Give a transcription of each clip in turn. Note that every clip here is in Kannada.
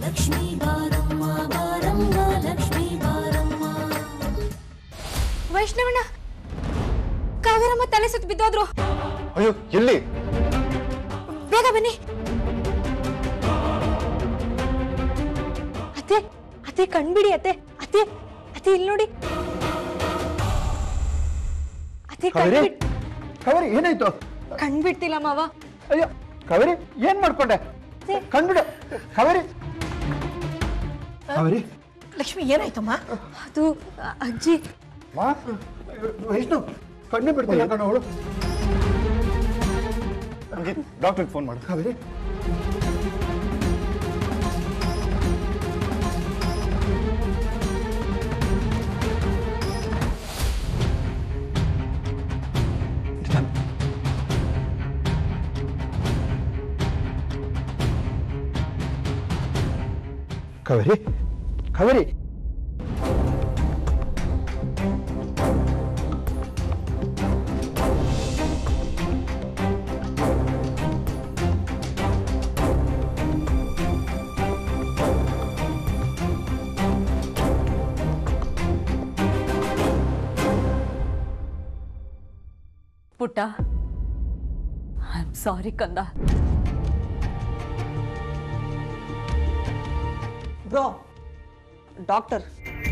ಲಕ್ಷ್ಮೀ ಬಾರಮ್ಮ ಬಾರಮ್ಮ ಲಕ್ಷ್ಮೀ ಬಾರಮ್ಮ ವೈಷ್ಣವಣ್ಣ ಕಾವೇರಮ್ಮ ತಲೆ ಸುತ್ತ ಬಿದ್ದೋದ್ರು ಅಯ್ಯೋ ಎಲ್ಲಿ ಬೇಗ ಬನ್ನಿ ಅತ್ತೆ ಅತ್ತೆ ಕಣ್ಬಿಡಿ ಅತ್ತೆ ಅತ್ತೆ ಅತ್ತೆ ಇಲ್ಲಿ ನೋಡಿ ಅತ್ತೆ ಕಾವೇರಿ ಕಣ್ಬಿಡ್ ಕಾವೇರಿ ಏನಾಯ್ತು ಕಣ್ಬಿಡ್ತಿಲ್ಲ ಮಾವ ಅಯ್ಯೋ ಕಾವೇರಿ ಏನ್ ಮಾಡ್ಕೊಂಡೆ ಕಂಡ್ಬಿಡು ಕಾವೇರಿ ಕಾವೇರಿ ಲಕ್ಷ್ಮಿ ಏನಾಯ್ತಮ್ಮ ಅದು ಅ- ಅಜ್ಜಿ ಮಾ ವೈಷ್ಣು ಕಣ್ಣು ಬಿಡ್ತಿಲ್ಲ ಕಣ ಅವಳು ಡಾಕ್ಟರ್ಗೆ ಫೋನ್ ಮಾಡು ಕಾವೇರಿ ಕಾವೇರಿ ಕಾವೇರಿ ಪುಟ್ಟ ಐ ಆಮ್ ಸಾರಿ ಕಂದ ಬ್ರೋ ಡಾಕ್ಟರ್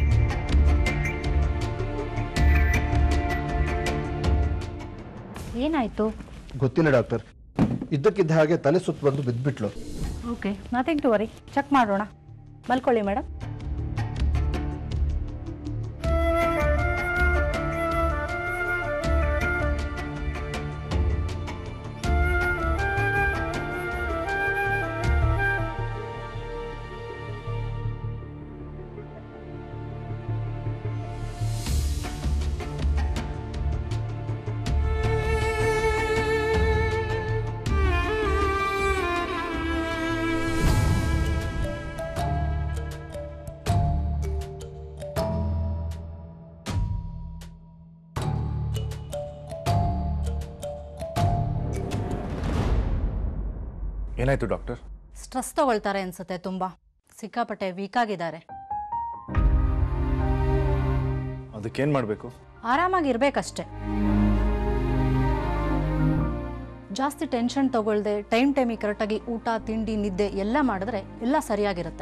ಏನಾಯ್ತು ಗೊತ್ತಿಲ್ಲ ಡಾಕ್ಟರ್ ಇದ್ದಕ್ಕಿದ್ದ ಹಾಗೆ ತಲೆ ಸುತ್ತ ಬಂದು ಬಿದ್ದ್ಬಿಟ್ಲು okay nothing to worry check ಮಾಡೋಣ ಮಲ್ಕೊಳ್ಳಿ ಮೇಡಮ್ ಏನಾಯ್ತು ಡಾಕ್ಟರ್ ಸ್ಟ್ರೆಸ್ ತಗೊಳ್ತಾರೆ ಅನ್ಸುತ್ತೆ ತುಂಬ ಸಿಕ್ಕಾಪಟ್ಟೆ ವೀಕ್ ಆಗಿದ್ದಾರೆ ಅದಕ್ಕೇನ್ ಮಾಡಬೇಕು ಆರಾಮಾಗಿರ್ಬೇಕಷ್ಟೆ ಜಾಸ್ತಿ ಟೆನ್ಷನ್ ತಗೊಳ್ದೆ ಟೈಮ್ ಟೈಮಿಗೆ ಕರೆಕ್ಟಾಗಿ ಊಟ ತಿಂಡಿ ನಿದ್ದೆ ಎಲ್ಲ ಮಾಡಿದ್ರೆ ಎಲ್ಲ ಸರಿಯಾಗಿರುತ್ತೆ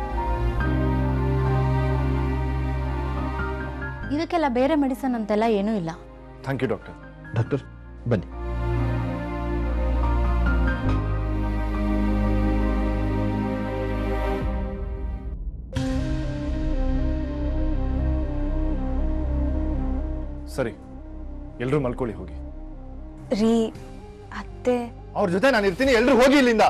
ಇದಕ್ಕೆಲ್ಲ ಬೇರೆ ಮೆಡಿಸನ್ ಅಂತೆಲ್ಲ ಏನೂ ಇಲ್ಲ ಥ್ಯಾಂಕ್ ಯು ಡಾಕ್ಟರ್ ಡಾಕ್ಟರ್ ಬನ್ನಿ ಸರಿ ಎಲ್ಲರೂ ಮಲ್ಕೊಳ್ಳಿ ಹೋಗಿ ರೀ ಅತ್ತೆ ಅವ್ರ ಜೊತೆ ನಾನು ಇರ್ತೀನಿ ಎಲ್ಲರೂ ಹೋಗಿ ಇಲ್ಲಿಂದ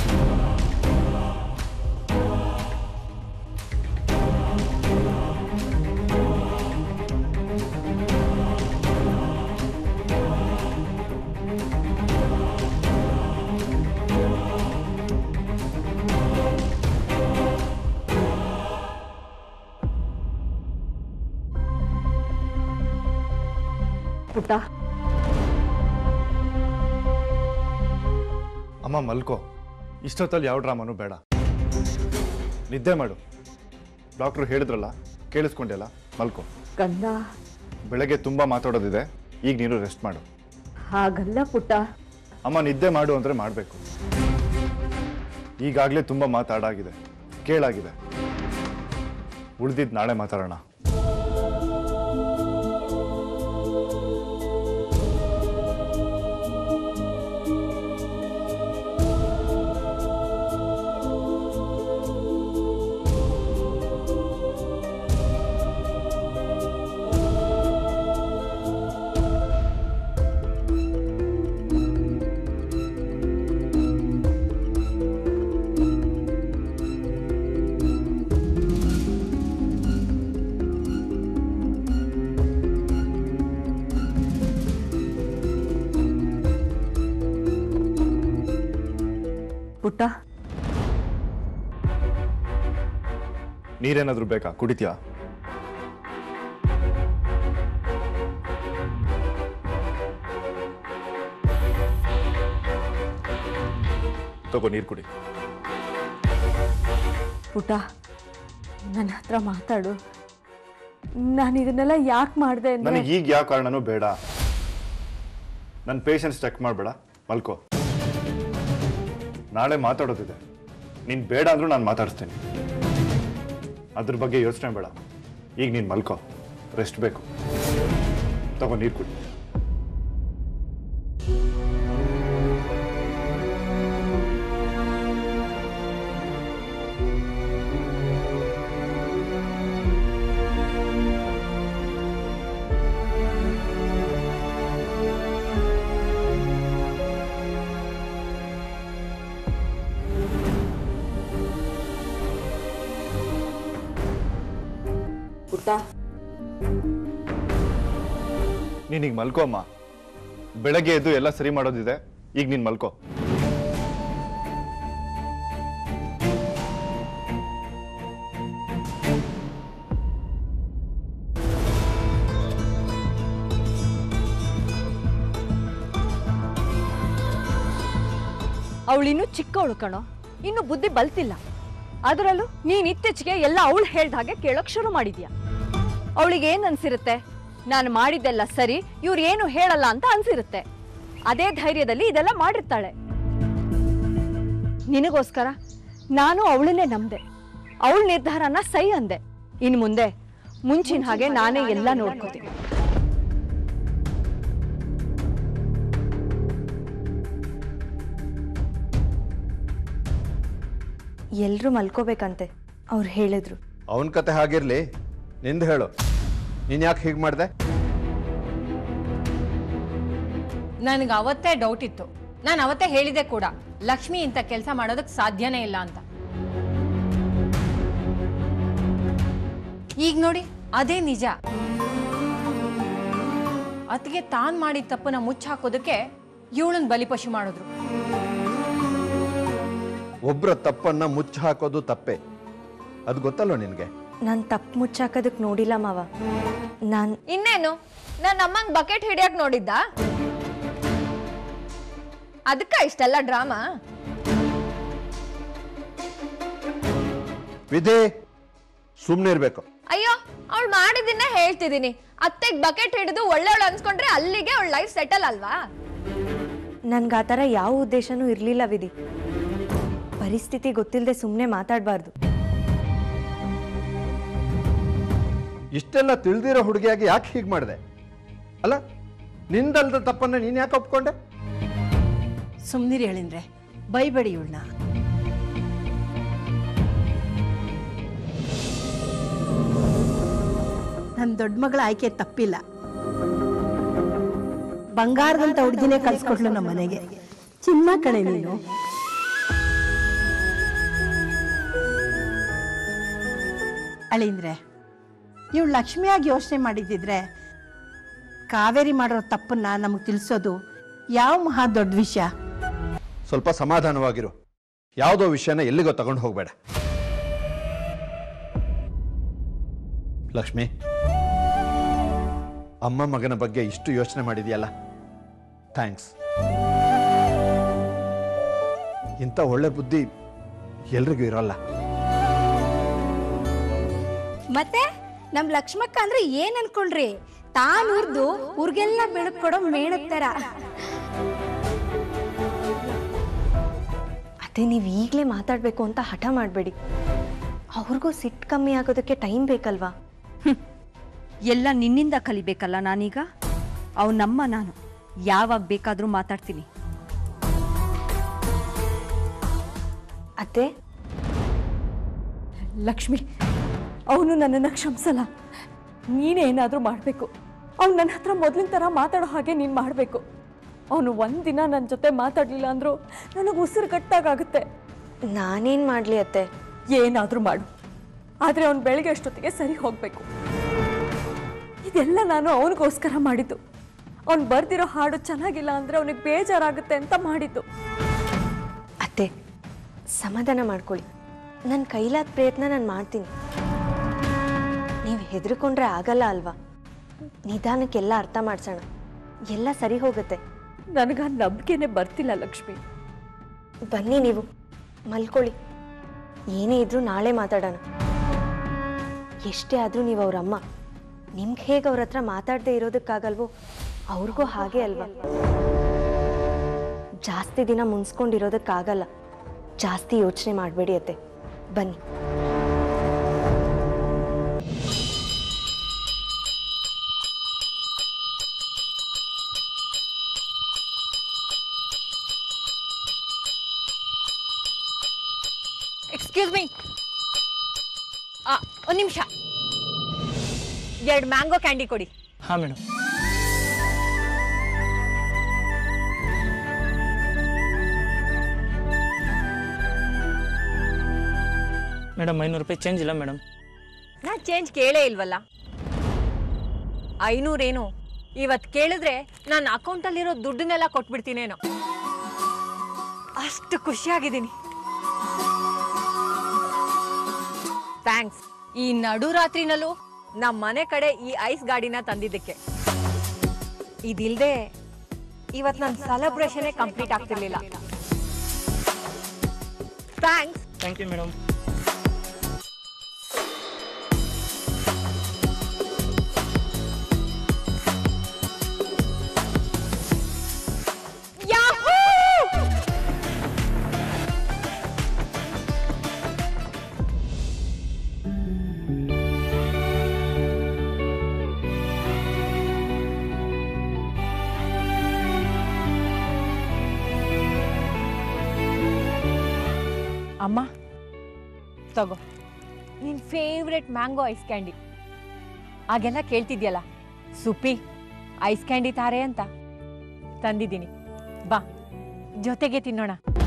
ಪುಟ್ಟ ಅಮ್ಮ ಮಲ್ಕೋ ಇಷ್ಟೊತ್ತಲ್ಲಿ ಯಾವ ಡ್ರಾಮಾನು ಬೇಡ ನಿದ್ದೆ ಮಾಡು ಡಾಕ್ಟ್ರು ಹೇಳಿದ್ರಲ್ಲ ಕೇಳಿಸ್ಕೊಂಡೆಲ್ಲ ಮಲ್ಕೋ ಕಂದ ಬೆಳಗ್ಗೆ ತುಂಬಾ ಮಾತಾಡೋದಿದೆ ಈಗ ನೀನು ರೆಸ್ಟ್ ಮಾಡು ಹಾಗಲ್ಲ ಪುಟ್ಟ ಅಮ್ಮ ನಿದ್ದೆ ಮಾಡು ಅಂದ್ರೆ ಮಾಡಬೇಕು ಈಗಾಗಲೇ ತುಂಬ ಮಾತಾಡಾಗಿದೆ ಕೇಳಾಗಿದೆ ಉಳಿದಿದ್ದು ನಾಳೆ ಮಾತಾಡೋಣ ಪುಟ್ಟ ನೀರೇನಾದ್ರೂ ಬೇಕಾ ಕುಡಿತೀಯಾ ತಗೋ ನೀರು ಕುಡಿ ಪುಟ ನನ್ನ ಹತ್ರ ಮಾತಾಡು ನಾನು ಇದನ್ನೆಲ್ಲ ಯಾಕೆ ಮಾಡಿದೆ ಅಂದರೆ ನನಗೆ ಈಗ ಯಾವ ಕಾರಣನೂ ಬೇಡ ನನ್ನ ಪೇಷನ್ಸ್ ಚೆಕ್ ಮಾಡಬೇಡ ಮಲ್ಕೋ ನಾಳೆ ಮಾತಾಡೋದಿದೆ ನೀನು ಬೇಡ ಅಂದ್ರೂ ನಾನು ಮಾತಾಡಿಸ್ತೀನಿ ಅದ್ರ ಬಗ್ಗೆ ಯೋಚನೆ ಬೇಡ ಈಗ ನೀನು ಮಲ್ಕೋ ರೆಸ್ಟ್ ಬೇಕು ತಗೋ ನೀರು ಕುಡಿ ಪುಟ್ಟ ನೀನೀಗ ಮಲ್ಕೋ ಅಮ್ಮ ಬೆಳಗ್ಗೆ ಎದ್ದು ಎಲ್ಲ ಸರಿ ಮಾಡೋದಿದೆ ಈಗ ನೀನು ಮಲ್ಕೋ ಅವಳಿನ್ನೂ ಚಿಕ್ಕವಳು ಕಣೋ ಇನ್ನು ಬುದ್ಧಿ ಬಲ್ತಿಲ್ಲ ಅದರಲ್ಲೂ ನೀನ್ ಇತ್ತೀಚೆಗೆ ಎಲ್ಲ ಅವಳು ಹೇಳ್ದ ಹಾಗೆ ಕೇಳೋಕ್ ಶುರು ಮಾಡಿದ್ಯಾ ಅವಳಿಗೆ ಏನ್ ಅನ್ಸಿರುತ್ತೆ ನಾನು ಮಾಡಿದ್ದೆಲ್ಲ ಸರಿ ಇವ್ರು ಏನು ಹೇಳಲ್ಲ ಅಂತ ಅನ್ಸಿರುತ್ತೆ ಅದೇ ಧೈರ್ಯದಲ್ಲಿ ಇದೆಲ್ಲ ಮಾಡಿರ್ತಾಳೆ ನಿನಗೋಸ್ಕರ ನಾನು ಅವಳನ್ನೇ ನಂಬ್ದೆ ಅವಳ ನಿರ್ಧಾರನ ಸೈ ಅಂದೆ ಇನ್ ಮುಂದೆ ಮುಂಚಿನ ಹಾಗೆ ನಾನೇ ಎಲ್ಲ ನೋಡ್ಕೋತೀನಿ ಎಲ್ರೂ ಮಲ್ಕೋಬೇಕಂತೆ ಅವ್ರು ಹೇಳಿದ್ರು ಅವನ ಕತೆ ಹಾಗಿರ್ಲಿ ನಿಂದು ಹೇಳು ನೀನು ಯಾಕೆ ಹೀಗೆ ಮಾಡಿದೆ ನನಗೆ ಅವತ್ತೇ ಡೌಟ್ ಇತ್ತು ನಾನು ಅವತ್ತೇ ಹೇಳಿದೆ ಕೂಡ ಲಕ್ಷ್ಮಿ ಇಂಥ ಕೆಲಸ ಮಾಡೋದಕ್ಕೆ ಸಾಧ್ಯನೇ ಇಲ್ಲ ಅಂತ ಈಗ ನೋಡಿ ಅದೇ ನಿಜ ಅತ್ತಿಗೆ ತಾನ್ ಮಾಡಿದ ತಪ್ಪನ್ನ ಮುಚ್ಚಾಕೋದಕ್ಕೆ ಇವಳನ್ನ ಬಲಿಪಶು ಮಾಡಿದ್ರು ಒಬ್ಬರ ತಪ್ಪನ್ನ ಮುಚ್ಚ ಹಾಕೋದು ತಪ್ಪೆ ಅದು ಗೊತ್ತಲ್ವ ನಿನಗೆ ನಾನು ತಪ್ಪು ಮುಚ್ಚಾಕೋದಕ್ಕೆ ನೋಡಿಲ್ಲ ಮಾವ ನಾನು ಇನ್ನೇನು ನನ್ನ ಅಮ್ಮಂಗ್ ಬಕೆಟ್ ಹಿಡಿಯಕ್ ನೋಡಿದ್ದ ಅದಕ್ಕ ಇಷ್ಟೆಲ್ಲ ಡ್ರಾಮಾ ವಿಧಿ ಸುಮ್ಮನೆ ಇರಬೇಕು ಅಯ್ಯೋ ಅವಳು ಮಾಡಿದ್ದನ್ನೇ ಹೇಳ್ತಿದ್ದೀನಿ ಅತ್ತೆಗ್ ಬಕೆಟ್ ಹಿಡಿದು ಒಳ್ಳೆಯವಳು ಅನ್ಸ್ಕೊಂಡ್ರೆ ಅಲ್ಲಿಗೆ ಅವಳ ಲೈಫ್ ಸೆಟಲ್ ಅಲ್ವಾ ನನ್ಗೆ ಆ ಥರ ಯಾವ ಉದ್ದೇಶನೂ ಇರಲಿಲ್ಲ ವಿಧಿ ಪರಿಸ್ಥಿತಿ ಗೊತ್ತಿಲ್ಲದೆ ಸುಮ್ಮನೆ ಮಾತಾಡಬಾರ್ದು ಇಷ್ಟೆಲ್ಲ ತಿಳಿದಿರೋ ಹುಡುಗಿಯಾಗಿ ಯಾಕೆ ಹೀಗೆ ಮಾಡಿದೆ ಅಲ್ಲ ನಿಂದಲ್ದ ತಪ್ಪನ್ನ ನೀನು ಯಾಕೆ ಒಪ್ಕೊಂಡೆ ಸುಮ್ನಿರಿ ಹೇಳಿದ್ರೆ ಬೈಬೇಡಿ ಇವಳನ್ನ ನನ್ನ ದೊಡ್ಡ ಮಗಳ ಆಯ್ಕೆ ತಪ್ಪಿಲ್ಲ ಬಂಗಾರದಂತ ಹುಡುಗಿನೇ ಕಳ್ಸ್ಕೊಟ್ಲು ನಮ್ಮ ಮನೆಗೆ ಚಿನ್ನ ಕಣೆ ನೀನು ಅಳಿಂದ್ರೆ ಇವಳು ಲಕ್ಷ್ಮಿಯಾಗಿ ಯೋಚನೆ ಮಾಡಿದ್ದಿದ್ರೆ ಕಾವೇರಿ ಮಾಡಿರೋ ತಪ್ಪನ್ನ ನಮಗೆ ತಿಳಿಸೋದು ಯಾವ ಮಹಾ ದೊಡ್ಡ ವಿಷಯ ಸ್ವಲ್ಪ ಸಮಾಧಾನವಾಗಿರು ಯಾವುದೋ ವಿಷಯನ ಎಲ್ಲಿಗೋ ತಗೊಂಡು ಹೋಗಬೇಡ ಲಕ್ಷ್ಮಿ ಅಮ್ಮ ಮಗನ ಬಗ್ಗೆ ಇಷ್ಟು ಯೋಚನೆ ಮಾಡಿದ್ಯಲ್ಲ ಥ್ಯಾಂಕ್ಸ್ ಇಂಥ ಒಳ್ಳೆ ಬುದ್ಧಿ ಎಲ್ರಿಗೂ ಇರೋಲ್ಲ ಮತ್ತೆ ನಮ್ ಲಕ್ಷ್ಮಕ್ಕ ಅಂದ್ರೆ ಏನ್ ಅನ್ಕೊಂಡ್ರಿ ತಾನ್ ಉರ್ದು ಊರ್ಗೆಲ್ಲ ಬೆಳಕ್ ಕೊಡೋ ಮೇಣತ್ತರ ಅದೇ ನೀವು ಈಗಲೇ ಮಾತಾಡಬೇಕು ಅಂತ ಹಠ ಮಾಡಬೇಡಿ ಅವ್ರಿಗೂ ಸಿಟ್ಟು ಕಮ್ಮಿ ಆಗೋದಕ್ಕೆ ಟೈಮ್ ಬೇಕಲ್ವಾ ಎಲ್ಲ ನಿನ್ನಿಂದ ಕಲಿಬೇಕಲ್ಲ ನಾನೀಗ ಅವ್ ನಮ್ಮ ನಾನು ಯಾವಾಗ ಬೇಕಾದ್ರೂ ಮಾತಾಡ್ತೀನಿ ಅತ್ತೆ ಲಕ್ಷ್ಮಿ ಅವನು ನನ್ನನ್ನು ಕ್ಷಮಿಸಲ್ಲ ನೀನೇ ಏನಾದರೂ ಮಾಡಬೇಕು ಅವ್ನು ನನ್ನ ಹತ್ರ ಮೊದಲಿನ ಥರ ಮಾತಾಡೋ ಹಾಗೆ ನೀನು ಮಾಡಬೇಕು ಅವನು ಒಂದಿನ ನನ್ನ ಜೊತೆ ಮಾತಾಡಲಿಲ್ಲ ಅಂದರೂ ನನಗೆ ಉಸಿರು ಕಟ್ಟಾಗುತ್ತೆ ನಾನೇನು ಮಾಡಲಿ ಅತ್ತೆ ಏನಾದರೂ ಮಾಡು ಆದರೆ ಅವ್ನು ಬೆಳಗ್ಗೆ ಅಷ್ಟೊತ್ತಿಗೆ ಸರಿ ಹೋಗಬೇಕು ಇದೆಲ್ಲ ನಾನು ಅವನಿಗೋಸ್ಕರ ಮಾಡಿದ್ದು ಅವ್ನು ಬರ್ದಿರೋ ಹಾಡು ಚೆನ್ನಾಗಿಲ್ಲ ಅಂದರೆ ಅವನಿಗೆ ಬೇಜಾರಾಗುತ್ತೆ ಅಂತ ಮಾಡಿದ್ದು ಅತ್ತೆ ಸಮಾಧಾನ ಮಾಡ್ಕೊಳ್ಳಿ ನನ್ನ ಕೈಲಾದ ಪ್ರಯತ್ನ ನಾನು ಮಾಡ್ತೀನಿ ನೀವು ಹೆದರ್ಕೊಂಡ್ರೆ ಆಗಲ್ಲ ಅಲ್ವಾ ನಿಧಾನಕ್ಕೆಲ್ಲ ಅರ್ಥ ಮಾಡ್ಸೋಣ ಎಲ್ಲ ಸರಿ ಹೋಗುತ್ತೆ ನನಗೆ ಆ ನಂಬಿಕೆನೇ ಬರ್ತಿಲ್ಲ ಲಕ್ಷ್ಮಿ ಬನ್ನಿ ನೀವು ಮಲ್ಕೊಳ್ಳಿ ಏನೇ ಇದ್ರೂ ನಾಳೆ ಮಾತಾಡೋಣ ಎಷ್ಟೇ ಆದರೂ ನೀವು ಅವ್ರ ಅಮ್ಮ ನಿಮ್ಗೆ ಹೇಗೆ ಅವ್ರ ಹತ್ರ ಮಾತಾಡದೆ ಇರೋದಕ್ಕಾಗಲ್ವೋ ಅವ್ರಿಗೂ ಹಾಗೆ ಅಲ್ವಾ ಜಾಸ್ತಿ ದಿನ ಮುನ್ಸ್ಕೊಂಡಿರೋದಕ್ಕಾಗಲ್ಲ ಜಾಸ್ತಿ ಯೋಚನೆ ಮಾಡಬೇಡಿ ಅತ್ತೆ ಬನ್ನಿ ಎಕ್ಸ್ಕ್ಯೂಸ್ ಮೀ ಒಂದು ನಿಮಿಷ ಎರಡು ಮ್ಯಾಂಗೋ ಕ್ಯಾಂಡಿ ಕೊಡಿ ಹಾಂ ಮೇಡಮ್ ಮೇಡಮ್ ಐನೂರು ರೂಪಾಯಿ ಚೇಂಜ್ ಇಲ್ಲ ಮೇಡಮ್ ನಾ ಚೇಂಜ್ ಕೇಳೇ ಇಲ್ವಲ್ಲ ಐನೂರೇನು ಇವತ್ತು ಕೇಳಿದ್ರೆ ನನ್ನ ಅಕೌಂಟಲ್ಲಿರೋ ದುಡ್ಡನ್ನೆಲ್ಲ ಕೊಟ್ಬಿಡ್ತೀನೇನೋ ಅಷ್ಟು ಖುಷಿಯಾಗಿದ್ದೀನಿ ಥ್ಯಾಂಕ್ಸ್ ಈ ನಡುರಾತ್ರಿನಲ್ಲೂ ನಮ್ಮ ಮನೆ ಕಡೆ ಈ ಐಸ್ ಗಾಡಿನ ತಂದಿದ್ದಕ್ಕೆ ಇದಿಲ್ದೆ ಇವತ್ತು ನನ್ನ ಸೆಲೆಬ್ರೇಷನೇ ಕಂಪ್ಲೀಟ್ ಆಗ್ತಿರ್ಲಿಲ್ಲ thanks thank you madam yahoo ಅಮ್ಮ ತಗೋ ನಿನ್ ಫೇವ್ರೆಟ್ ಮ್ಯಾಂಗೋ ಐಸ್ ಕ್ಯಾಂಡಿ ಆಗೆಲ್ಲ ಕೇಳ್ತಿದ್ಯಲ್ಲ ಸುಪ್ಪಿ ಐಸ್ ಕ್ಯಾಂಡಿ ತಾರೆ ಅಂತ ತಂದಿದ್ದೀನಿ ಬಾ ಜೊತೆಗೆ ತಿನ್ನೋಣ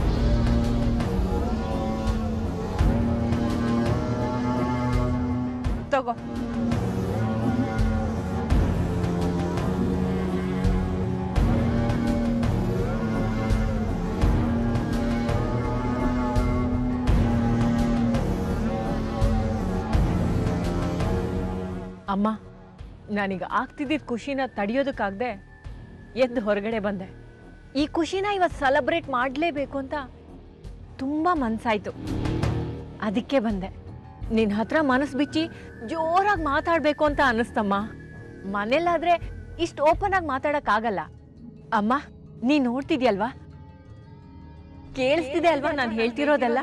ತಗೋ ಅಮ್ಮ ನನಗ ಆಗ್ತಿದ್ದಿದ್ದ ಖುಷಿನ ತಡೆಯೋದಕ್ಕಾಗದೆ ಎದ್ದು ಹೊರಗಡೆ ಬಂದೆ ಈ ಖುಷಿನ ಇವತ್ತು ಸೆಲೆಬ್ರೇಟ್ ಮಾಡಲೇಬೇಕು ಅಂತ ತುಂಬ ಮನ್ಸಾಯ್ತು ಅದಕ್ಕೆ ಬಂದೆ ನಿನ್ನ ಹತ್ರ ಮನಸ್ಸು ಬಿಚ್ಚಿ ಜೋರಾಗಿ ಮಾತಾಡಬೇಕು ಅಂತ ಅನ್ನಿಸ್ತಮ್ಮ ಮನೇಲಾದ್ರೆ ಇಷ್ಟು ಓಪನ್ ಆಗಿ ಮಾತಾಡೋಕ್ಕಾಗಲ್ಲ ಅಮ್ಮ ನೀ ನೋಡ್ತಿದ್ಯಲ್ವಾ ಕೇಳಿಸ್ತಿದೆ ಅಲ್ವಾ ನಾನು ಹೇಳ್ತಿರೋದೆಲ್ಲ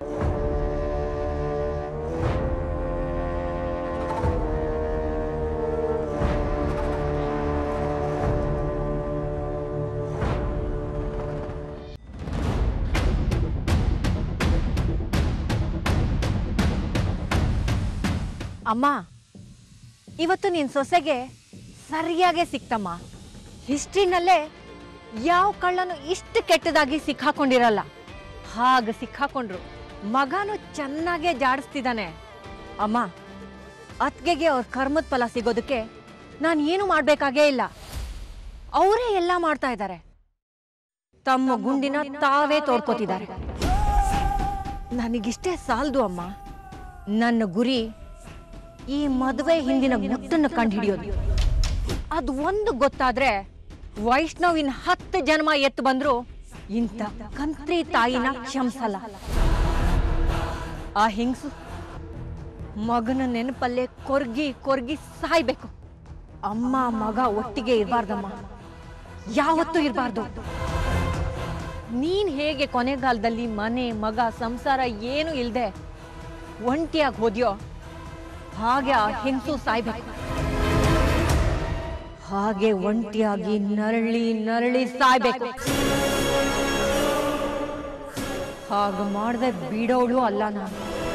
ಅಮ್ಮ ಇವತ್ತು ನಿನ್ನ ಸೊಸೆಗೆ ಸರಿಯಾಗೇ ಸಿಕ್ತಮ್ಮ ಹಿಸ್ಟ್ರಿನಲ್ಲೇ ಯಾವ ಕಳ್ಳನು ಇಷ್ಟು ಕೆಟ್ಟದಾಗಿ ಸಿಕ್ಕಾಕೊಂಡಿರಲ್ಲ ಹಾಗೆ ಸಿಕ್ಕಾಕೊಂಡ್ರು ಮಗನು ಚೆನ್ನಾಗೇ ಜಾಡಿಸ್ತಿದ್ದಾನೆ ಅಮ್ಮ ಅತ್ಗೆಗೆ ಅವ್ರ ಕರ್ಮದ ಫಲ ಸಿಗೋದಕ್ಕೆ ನಾನು ಏನು ಮಾಡಬೇಕಾಗೇ ಇಲ್ಲ ಅವರೇ ಎಲ್ಲ ಮಾಡ್ತಾ ಇದ್ದಾರೆ ತಮ್ಮ ಗುಂಡಿನ ತಾವೇ ತೋಡ್ಕೋತಿದ್ದಾರೆ ನನಗಿಷ್ಟೇ ಸಾಲದು ಅಮ್ಮ ನನ್ನ ಗುರಿ ಈ ಮದುವೆ ಹಿಂದಿನ ಗುಟ್ಟನ್ನು ಕಂಡುಹಿಡಿಯೋದು ಅದು ಒಂದು ಗೊತ್ತಾದ್ರೆ ವೈಷ್ಣವಿನ ಹತ್ತು ಜನ್ಮ ಎತ್ತು ಬಂದ್ರು ಇಂಥ ಕಂತ್ರಿ ತಾಯಿನ ಕ್ಷಮಿಸಲ್ಲ ಆ ಹಿಂಗ್ಸು ಮಗನ ನೆನಪಲ್ಲೇ ಕೊರ್ಗಿ ಕೊರ್ಗಿ ಸಾಯ್ಬೇಕು ಅಮ್ಮ ಮಗ ಒಟ್ಟಿಗೆ ಇರಬಾರ್ದಮ್ಮ ಯಾವತ್ತೂ ಇರಬಾರ್ದು ನೀನ್ ಹೇಗೆ ಕೊನೆಗಾಲದಲ್ಲಿ ಮನೆ ಮಗ ಸಂಸಾರ ಏನು ಇಲ್ದೆ ಒಂಟಿಯಾಗಿ ಹೋದ್ಯೋ ಹಾಗೆ ಆ ಹೆಂಗಸು ಸಾಯ್ಬೇಕು ಹಾಗೆ ಒಂಟಿಯಾಗಿ ನರಳಿ ನರಳಿ ಸಾಯ್ಬೇಕು ಹಾಗೆ ಮಾಡದೆ ಬಿಡೋಳು ಅಲ್ಲ ನಾನು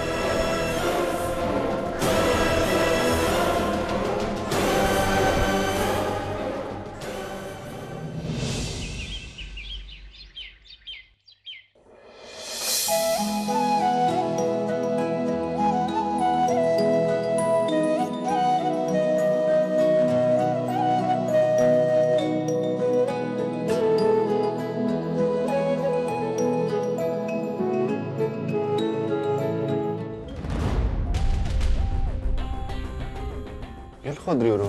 ಎಲ್ಲಿ ಹೋದ್ರಿ ಇವರು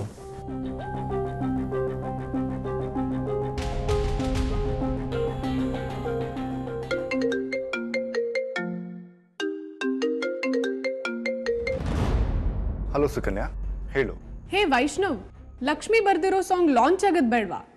ಹಲೋ ಸುಕನ್ಯಾ ಹೇಳು ಹೇ ವೈಷ್ಣವ್ ಲಕ್ಷ್ಮಿ ಬರ್ದಿರೋ ಸಾಂಗ್ ಲಾಂಚ್ ಆಗದ್ ಬೇಡ್ವಾ